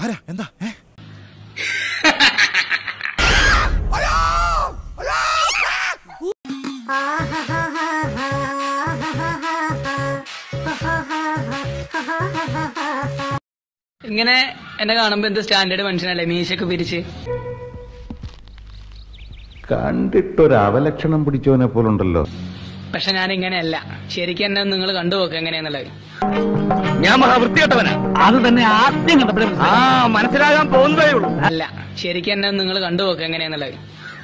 ആരാ എന്താ ഏ ഇങ്ങനെ എന്നെ കാണുമ്പോ എന്ത് സ്റ്റാൻഡേർഡ് മനുഷ്യനല്ലേ മീശയൊക്കെ പിരിച്ച് കണ്ടിട്ടൊരു അവലക്ഷണം പിടിച്ചവനെ പോലുണ്ടല്ലോ പക്ഷെ ഞാൻ ഇങ്ങനെയല്ല ശരിക്കും എന്നെ നിങ്ങൾ കണ്ടുപോക്ക് എങ്ങനെയാന്നുള്ളത് ഞാൻ മഹാവൃത്തികെട്ടവനാ അത് തന്നെ ആദ്യം കണ്ടപ്പോഴേ ആ മനസ്സിലാകാൻ പോകുന്നതേ ഉള്ളൂ അല്ല ശരിക്കും എന്നെ നിങ്ങൾ കണ്ടുപോക്ക് എങ്ങനെയാന്നുള്ളത്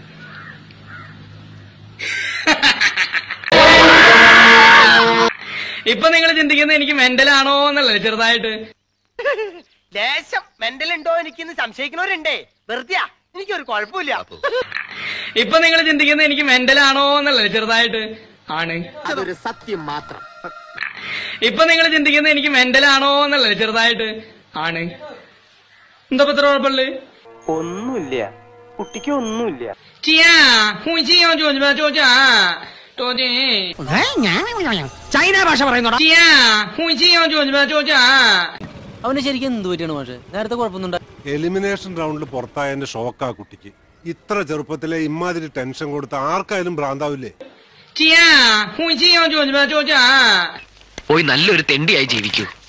ഇപ്പൊ നിങ്ങൾ ചിന്തിക്കുന്നത് എനിക്ക് മെന്റലാണോ എന്നുള്ളത് ചെറുതായിട്ട് ലേശം മെന്റൽ ഉണ്ടോ എനിക്കിന്ന് സംശയിക്കുന്നവരുണ്ടേ വെറുതെയാ എനിക്കൊരു കുഴപ്പമില്ല ഇപ്പൊ നിങ്ങൾ ചിന്തിക്കുന്നത് എനിക്ക് മെന്റലാണോ എന്നുള്ളത് ചെറുതായിട്ട് ആണ് അതൊരു സത്യം മാത്രം ഇപ്പൊ നിങ്ങൾ ചിന്തിക്കുന്നത് എനിക്ക് മെന്റലാണോ എന്നുള്ളത് ചെറുതായിട്ട് ആണ് എന്താ ഇപ്പൊ ഇത്ര കുഴപ്പമുള്ളത് ഒന്നുമില്ല കുട്ടിക്ക് ഒന്നുമില്ല ചിയാ ഹുയിച്ചിയോ ചോദിച്ചാ ചോദിച്ചാ ചോദി ചൈന ഭാഷ പറയുന്നോടാ ചിയാ ഹുയിച്ചിയോ ചോദിച്ചാ ചോദിച്ചാ അവന് ശരിക്കും എന്ത് പറ്റിയാണ് പക്ഷെ നേരത്തെ കുഴപ്പമൊന്നും എലിമിനേഷൻ റൗണ്ടിൽ പുറത്തായതിന്റെ ഷോക്കാ കുട്ടിക്ക് ഇത്ര ചെറുപ്പത്തിലെ ഇമാതിരി ടെൻഷൻ കൊടുത്ത് ആർക്കായാലും ഭ്രാന്താവില്ലേ ചിയാ ഹുയിച്ചിയോ ചോദിച്ചാ ചോദിച്ചാ പോയി നല്ലൊരു തെണ്ടിയായി ജീവിക്കൂ